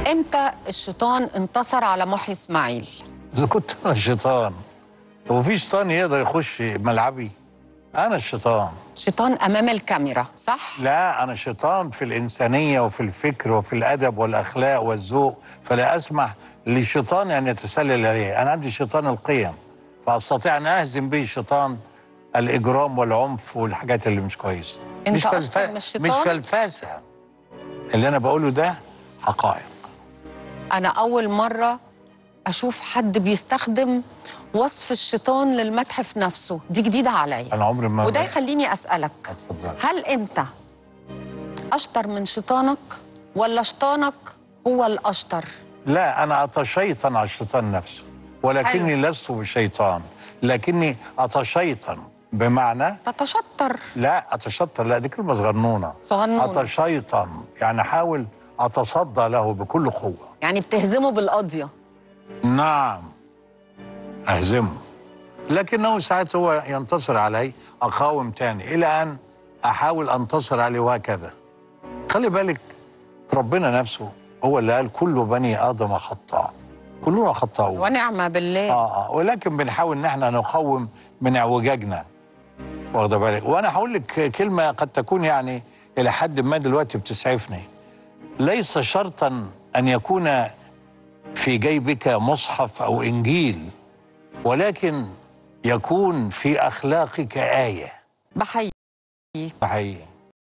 امتى الشيطان انتصر على محي اسماعيل اذا كنت انا الشيطان هو في شيطان يقدر يخش ملعبي انا الشيطان شيطان امام الكاميرا صح لا انا شيطان في الانسانيه وفي الفكر وفي الادب والاخلاق والذوق فلا اسمح للشيطان ان يتسلل عليه انا عندي شيطان القيم فاستطيع ان اهزم به شيطان الاجرام والعنف والحاجات اللي مش كويسه أنت مش أشطر من الشيطان؟ مش فلفاسه اللي انا بقوله ده حقائق انا اول مره اشوف حد بيستخدم وصف الشيطان للمدح في نفسه دي جديده عليا انا عمري ما وده يخليني اسالك اتفضل. هل انت اشطر من شيطانك ولا شيطانك هو الاشطر لا أنا أتشيطن على الشيطان نفسه ولكني لست بشيطان لكني أتشيطن بمعنى تتشطر لا أتشطر لا دي كلمة صغنونة صغنونة. أتشيطن يعني أحاول أتصدى له بكل قوة يعني بتهزمه بالقضيه نعم أهزمه لكنه ساعات هو ينتصر علي أقاوم تاني إلى أن أحاول أنتصر عليه وهكذا خلي بالك ربنا نفسه هو اللي قال كل بني آدم خطاء كلنا خطاؤون ونعم بالله آه آه ولكن بنحاول إن احنا نقوم من اعوجاجنا واخده بالك وأنا هقول لك كلمة قد تكون يعني إلى حد ما دلوقتي بتسعفني ليس شرطا أن يكون في جيبك مصحف أو إنجيل ولكن يكون في أخلاقك آية بحيي حقيقي